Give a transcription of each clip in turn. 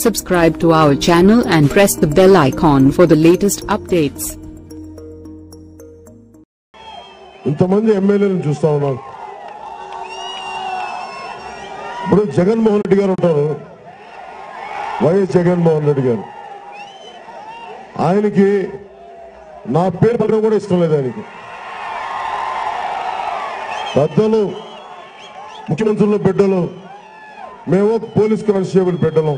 subscribe to our channel and press the bell icon for the latest updates. ఇంతమంది ఎమ్మెల్యేలను చూస్తా ఉన్నాం ఇప్పుడు జగన్మోహన్ రెడ్డి గారు ఉంటారు వైఎస్ జగన్మోహన్ రెడ్డి గారు ఆయనకి నా పేరు పలకడం కూడా ఇష్టం లేదు ఆయనకి పెద్దలు ముఖ్యమంత్రుల బిడ్డలు మేము పోలీస్ కానిస్టేబుల్ బిడ్డలు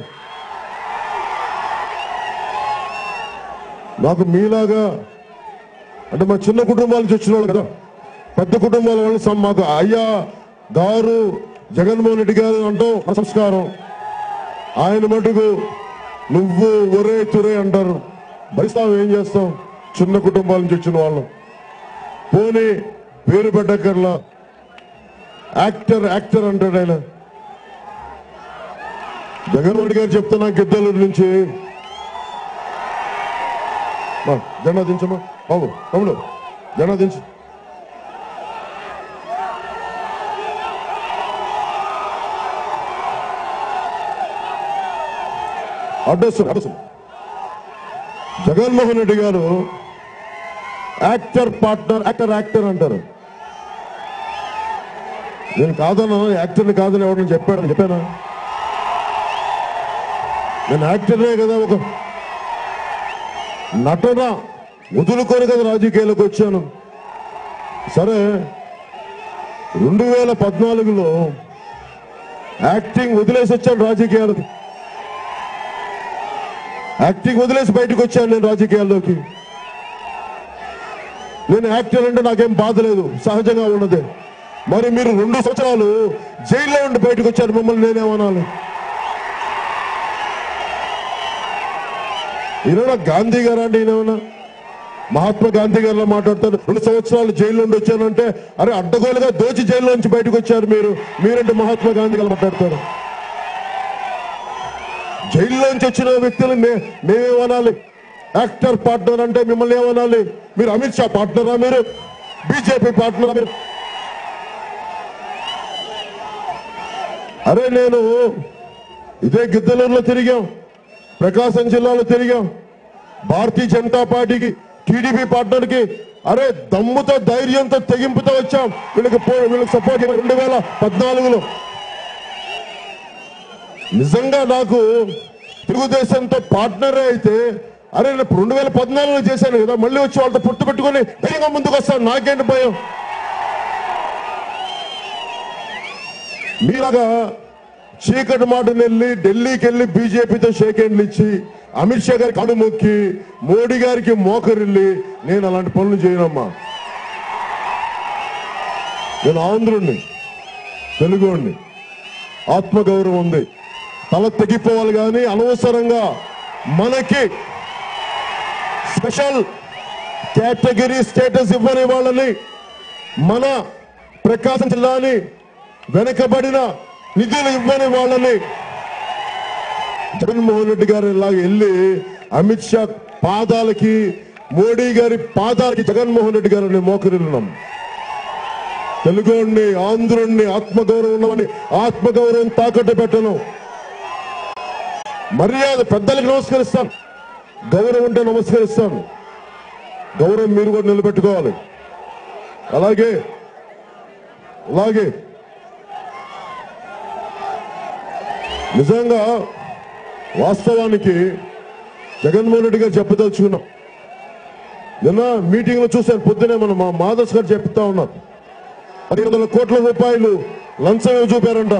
నాకు మీలాగా అంటే మా చిన్న కుటుంబాల నుంచి వచ్చిన వాళ్ళు కదా పెద్ద కుటుంబాల వాళ్ళు సమ్ మాకు అయ్యా గారు జగన్మోహన్ రెడ్డి గారు అంటూ మా సంస్కారం ఆయన మటుకు నువ్వు ఒరే తురే అంటారు భరిస్తాం ఏం చేస్తాం చిన్న కుటుంబాల నుంచి వచ్చిన వాళ్ళం పోనీ పేరు పెట్టక్కర్లా యాక్టర్ యాక్టర్ అంటాడు ఆయన జగన్మోహన్ రెడ్డి గారు చెప్తున్నా గిద్దలూరు నుంచి మా, జెండా దించమ్మా బాబు తమ్ముడు జెండా దించు అడ్రస్ అడ్రస్ జగన్మోహన్ రెడ్డి గారు యాక్టర్ పార్ట్నర్ యాక్టర్ యాక్టర్ అంటారు నేను కాదన్నా యాక్టర్ని కాదని ఎవరు చెప్పాడని చెప్పానా నేను యాక్టర్నే కదా ఒక నటన వదులుకొని కదా రాజకీయాలకు వచ్చాను సరే రెండు వేల పద్నాలుగులో యాక్టింగ్ వదిలేసి వచ్చాను రాజకీయాలకు యాక్టింగ్ వదిలేసి బయటకు వచ్చాను నేను రాజకీయాల్లోకి నేను యాక్టర్ అంటే నాకేం బాధ లేదు సహజంగా ఉన్నదే మరి మీరు రెండు సంవత్సరాలు జైల్లో ఉండి బయటకు వచ్చారు మిమ్మల్ని నేనేమనాలి ఈయన గాంధీ గారు అంటే ఈయన మహాత్మా గాంధీ గారిలో మాట్లాడతారు రెండు సంవత్సరాలు జైల్లో ఉండి వచ్చానంటే అరే అడ్డగోలుగా దోచి జైల్లో నుంచి బయటకు వచ్చారు మీరు మీరంటే మహాత్మా గాంధీ గారు మాట్లాడతారు జైల్లోంచి వచ్చిన వ్యక్తులు మే మేమేమనాలి యాక్టర్ పార్ట్నర్ అంటే మిమ్మల్ని ఏమనాలి మీరు అమిత్ షా పార్ట్నరా మీరు బీజేపీ పార్ట్నరా మీరు అరే నేను ఇదే గిద్దలూరులో తిరిగాం ప్రకాశం జిల్లాలో తిరిగాం భారతీయ జనతా పార్టీకి టీడీపీ పార్ట్నర్ కి అరే దమ్ముతో ధైర్యంతో తెగింపుతో వచ్చాం వీళ్ళకి పో- వీళ్ళకి సపోర్ట్ రెండు వేల పద్నాలుగులో నిజంగా నాకు తెలుగుదేశంతో పార్ట్నర్ అయితే అరే నేను రెండు వేల పద్నాలుగులో చేశాను కదా మళ్ళీ వచ్చి వాళ్ళతో పుట్టు పెట్టుకొని ధైర్యంగా ముందుకు వస్తాను నాకేంటి భయం మీలాగా చీకటి మాటను వెళ్ళి ఢిల్లీకి వెళ్ళి బీజేపీతో షేక్ హ్యాండ్లు ఇచ్చి అమిత్ షా గారికి అడు మొక్కి మోడీ గారికి మోకరిల్లి నేను అలాంటి పనులు చేయనమ్మా నేను ఆంధ్రుణ్ణి తెలుగుని ఆత్మగౌరవం ఉంది తల తెగిపోవాలి కానీ అనవసరంగా మనకి స్పెషల్ కేటగిరీ స్టేటస్ ఇవ్వని వాళ్ళని మన ప్రకాశం జిల్లాని వెనకబడిన నిధులు ఇవ్వని వాళ్ళని జగన్మోహన్ రెడ్డి గారు ఇలాగ వెళ్ళి అమిత్ షా పాదాలకి మోడీ గారి పాదాలకి జగన్మోహన్ రెడ్డి గారిని మోకరిల్లున్నాం తెలుగుని ఆంధ్రుణ్ణి ఆత్మగౌరవం ఉన్నవని ఆత్మగౌరవం తాకట్టు పెట్టను మర్యాద పెద్దలకు నమస్కరిస్తాను గౌరవం ఉంటే నమస్కరిస్తాను గౌరవం మీరు కూడా నిలబెట్టుకోవాలి అలాగే అలాగే నిజంగా వాస్తవానికి జగన్మోహన్ రెడ్డి గారు చెప్పదలుచుకున్నాం నిన్న మీటింగ్ లో చూశాను పొద్దునే మన మా మాధవ్ గారు చెప్తా ఉన్నారు పదిహేను వందల కోట్ల రూపాయలు లంచం చూపారంట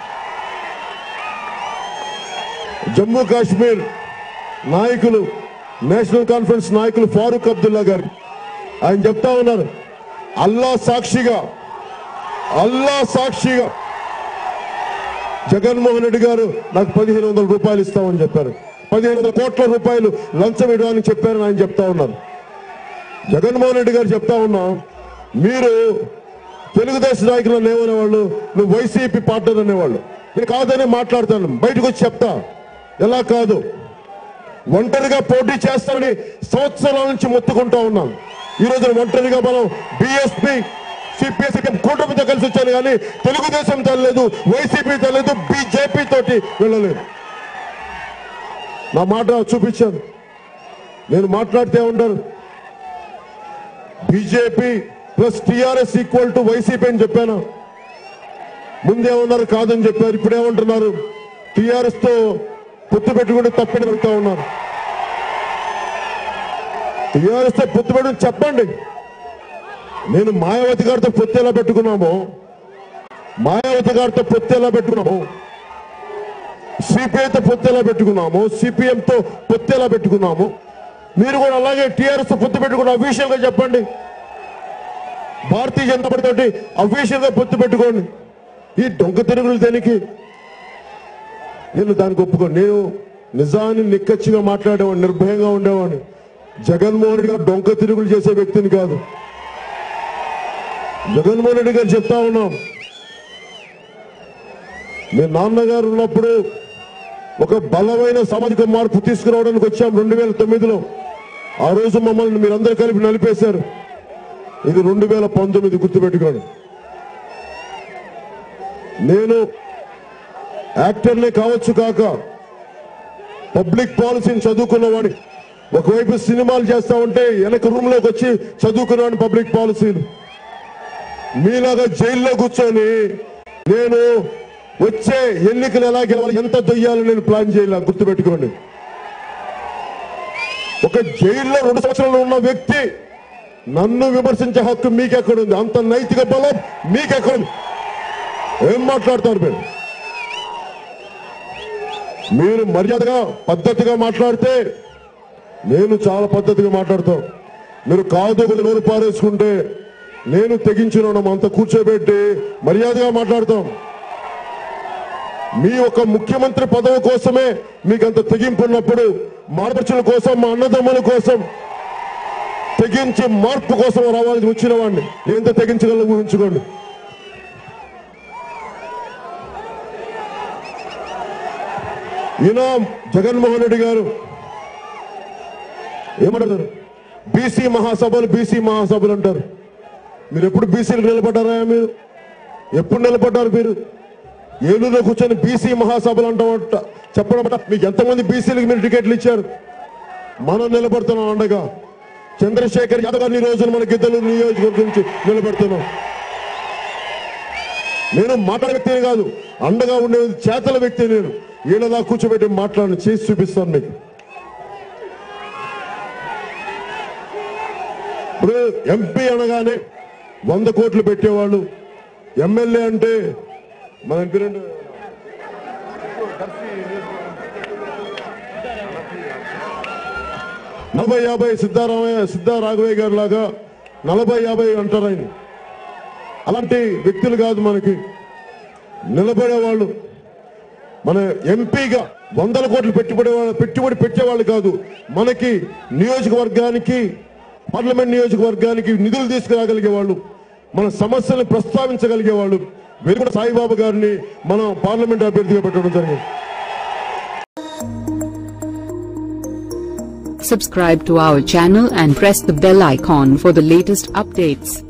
జమ్మూ కాశ్మీర్ నాయకులు నేషనల్ కాన్ఫరెన్స్ నాయకులు ఫారూక్ అబ్దుల్లా గారు ఆయన చెప్తా ఉన్నారు అల్లా సాక్షిగా అల్లా సాక్షిగా జగన్మోహన్ రెడ్డి గారు నాకు పదిహేను వందల రూపాయలు ఇస్తామని చెప్పారు పదిహేను వందల కోట్ల రూపాయలు లంచం ఇవ్వడానికి చెప్పారని ఆయన చెప్తా ఉన్నారు జగన్మోహన్ రెడ్డి గారు చెప్తా ఉన్నాం మీరు తెలుగుదేశం నాయకులు అనేవాళ్ళు నువ్వు వైసీపీ పార్ట్నర్ అనేవాళ్ళు నేను కాదని మాట్లాడతాను బయటకు వచ్చి చెప్తా ఎలా కాదు ఒంటరిగా పోటీ చేస్తామని సంవత్సరాల నుంచి మొత్తుకుంటా ఉన్నాం ఈ రోజు ఒంటరిగా మనం బిఎస్పీ సిపిఎస్పీ కూటమితో కలిసి వచ్చాను కానీ తెలుగుదేశం తల్లలేదు వైసీపీ తల్లలేదు బీజేపీ తోటి వెళ్ళలేదు నా మాట చూపించాను నేను మాట్లాడితే ఉంటారు BJP plus TRS equal to YCP అని చెప్పాను ముందేమన్నారు కాదని చెప్పారు ఇప్పుడేమంటున్నారు టిఆర్ఎస్ తో పొత్తు పెట్టుకుంటే తప్పని పెడతా ఉన్నారు టిఆర్ఎస్ తో పొత్తు పెట్టుకుని చెప్పండి నేను మాయావతి గారితో పొత్తు ఎలా పెట్టుకున్నామో మాయావతి గారితో పొత్తు ఎలా పెట్టుకున్నాము సిపిఐతో పొత్తు ఎలా పెట్టుకున్నాము సిపిఎంతో పొత్తు ఎలా పెట్టుకున్నాము మీరు కూడా అలాగే టీఆర్ఎస్ పొత్తు పెట్టుకున్న అఫీషియల్ గా చెప్పండి భారతీయ జనతా పార్టీ తోటి అఫీషియల్ గా పొత్తు పెట్టుకోండి ఈ డొంక తిరుగులు దేనికి నేను దానికి ఒప్పుకోండి నేను నిజాన్ని నిక్కచ్చిగా మాట్లాడేవాడిని నిర్భయంగా ఉండేవాడిని జగన్మోహన్ రెడ్డి గారు డొంక తిరుగులు చేసే వ్యక్తిని కాదు జగన్మోహన్ రెడ్డి గారు చెప్తా ఉన్నాం మీ నాన్నగారు ఉన్నప్పుడు ఒక బలమైన సామాజిక మార్పు తీసుకురావడానికి వచ్చాం రెండు వేల తొమ్మిదిలో ఆ రోజు మమ్మల్ని మీరందరూ కలిపి నలిపేశారు ఇది రెండు వేల పంతొమ్మిది గుర్తుపెట్టుకోండి నేను యాక్టర్నే కావచ్చు కాక పబ్లిక్ పాలసీని చదువుకున్నవాడి ఒకవైపు సినిమాలు చేస్తా ఉంటే వెనక రూమ్ లోకి వచ్చి చదువుకున్నాను పబ్లిక్ పాలసీలు మీలాగా జైల్లో కూర్చొని నేను వచ్చే ఎన్నికలు ఎలా గెలవాలి ఎంత దొయ్యాలో నేను ప్లాన్ చేయాలి గుర్తుపెట్టుకోండి ఒక జైల్లో రెండు సంవత్సరాలు ఉన్న వ్యక్తి నన్ను విమర్శించే హక్కు మీకెక్కడుంది అంత నైతిక బలం మీకెక్కడుంది ఏం మాట్లాడతారు మీరు మీరు మర్యాదగా పద్ధతిగా మాట్లాడితే నేను చాలా పద్ధతిగా మాట్లాడతాం మీరు కాదు ఒక నోరు పారేసుకుంటే నేను తెగించిన అంత కూర్చోబెట్టి మర్యాదగా మాట్లాడతాం మీ యొక్క ముఖ్యమంత్రి పదవి కోసమే మీకంత తెగింపు ఉన్నప్పుడు మార్పుల కోసం మా అన్నదమ్ముల కోసం తెగించి మార్పు కోసం రావాల్సి వచ్చిన వాడిని ఎంత తెగించగలను ఊహించుకోండి ఈయన జగన్మోహన్ రెడ్డి గారు ఏమంటారు బీసీ మహాసభలు బీసీ మహాసభలు అంటారు మీరు ఎప్పుడు బీసీలకు నిలబడ్డారా మీరు ఎప్పుడు నిలబడ్డారు మీరు ఏలూరులో కూర్చొని బీసీ మహాసభలు అంటామంట చెప్పడం అంట మీకు ఎంతమంది బీసీలకు మీరు టికెట్లు ఇచ్చారు మనం నిలబడుతున్నాం అండగా చంద్రశేఖర్ యాదవ్ గారిని ఈ రోజున మన గిద్దలూరు నియోజకవర్గం నుంచి నిలబెడుతున్నాం నేను మాట్లాడే వ్యక్తిని కాదు అండగా ఉండే చేతల వ్యక్తి నేను వీళ్ళలా కూర్చోబెట్టి మాట్లాడి చేసి చూపిస్తాను మీకు ఇప్పుడు ఎంపీ అనగానే వంద కోట్లు పెట్టేవాళ్ళు ఎమ్మెల్యే అంటే మన పేరేంటి? నలభై యాభై సిద్ధారామయ్య సిద్ధారాఘవయ్య గారి లాగా నలభై యాభై అంటారు ఆయన అలాంటి వ్యక్తులు కాదు మనకి నిలబడేవాళ్ళు మన ఎంపీగా వందల కోట్లు పెట్టుబడి పెట్టుబడి పెట్టేవాళ్ళు కాదు మనకి నియోజకవర్గానికి పార్లమెంట్ నియోజకవర్గానికి నిధులు తీసుకురాగలిగే వాళ్ళు మన సమస్యలను ప్రస్తావించగలిగే వాళ్ళు వెలుగుడ సాయిబాబా గారిని మనం పార్లమెంట్ అభ్యర్థిగా పెట్టడం జరిగింది Subscribe to our channel and press the bell icon for the latest updates.